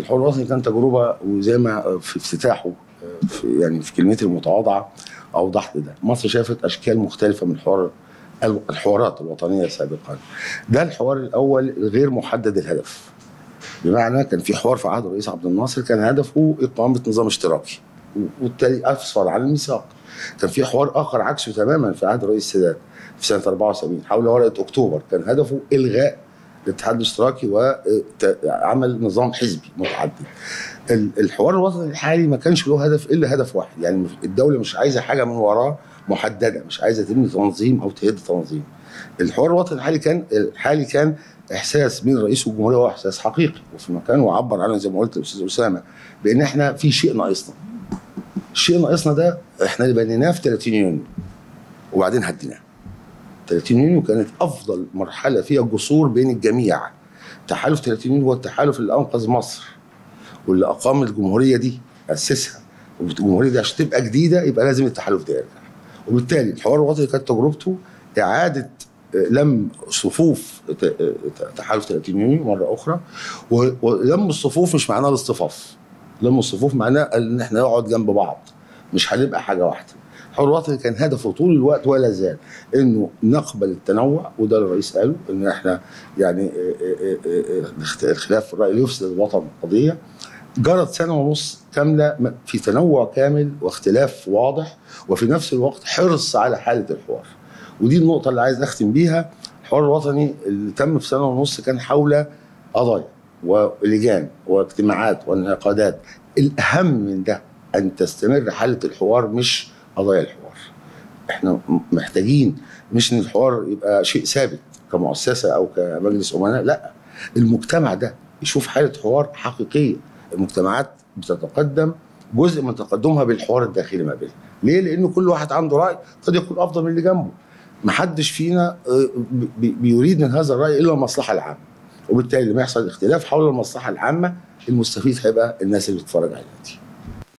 الحوار الوطني كان تجربه وزي ما في افتتاحه في يعني في كلمتي المتواضعه اوضحت ده مصر شافت اشكال مختلفه من الحوار الحوارات الوطنيه سابقا ده الحوار الاول الغير محدد الهدف بمعنى كان في حوار في عهد الرئيس عبد الناصر كان هدفه اقامه نظام اشتراكي وبالتالي افصل عن الميثاق كان في حوار اخر عكسه تماما في عهد الرئيس السادات في سنه 74 حول ورقه اكتوبر كان هدفه الغاء الاتحاد الاشتراكي وعمل نظام حزبي متعدد الحوار الوطني الحالي ما كانش له هدف الا هدف واحد يعني الدوله مش عايزه حاجه من وراه محدده مش عايزه تبني تنظيم او تهد تنظيم الحوار الوطني الحالي كان الحالي كان احساس من رئيس الجمهوريه هو احساس حقيقي وفي مكان وعبر عنه زي ما قلت الاستاذ اسامه بان احنا في شيء ناقصنا الشيء ناقصنا ده احنا اللي بنيناه في 30 يونيو وبعدين هديناه 30 يونيو كانت افضل مرحله فيها جسور بين الجميع تحالف 30 يونيو هو التحالف اللي انقذ مصر واللي اقام الجمهوريه دي اسسها والجمهوريه دي عشان تبقى جديده يبقى لازم التحالف ده يرجع وبالتالي الحوار الوطني كانت تجربته اعاده لم صفوف تحالف 30 يونيو مره اخرى ولم الصفوف مش معناه الاصطفاف لم الصفوف معناه ان احنا نقعد جنب بعض مش هنبقى حاجه واحده الحوار الوطني كان هدفه طول الوقت ولا زال انه نقبل التنوع وده اللي الرئيس قاله ان احنا يعني الخلاف في الراي يفسد الوطن قضيه جرت سنه ونص كامله في تنوع كامل واختلاف واضح وفي نفس الوقت حرص على حاله الحوار ودي النقطه اللي عايز اختم بيها الحوار الوطني اللي تم في سنه ونص كان حول قضايا ولجان واجتماعات وانعقادات الاهم من ده ان تستمر حاله الحوار مش قضايا الحوار احنا محتاجين مش ان الحوار يبقى شيء ثابت كمؤسسه او كمجلس امناء لا المجتمع ده يشوف حاله حوار حقيقيه المجتمعات بتتقدم جزء من تقدمها بالحوار الداخلي ما بينها ليه لان كل واحد عنده راي قد يكون افضل من اللي جنبه محدش فينا بيريد من هذا الراي الا المصلحه العامه وبالتالي لما يحصل اختلاف حول المصلحه العامه المستفيد هيبقى الناس اللي بتتفرج علينا دي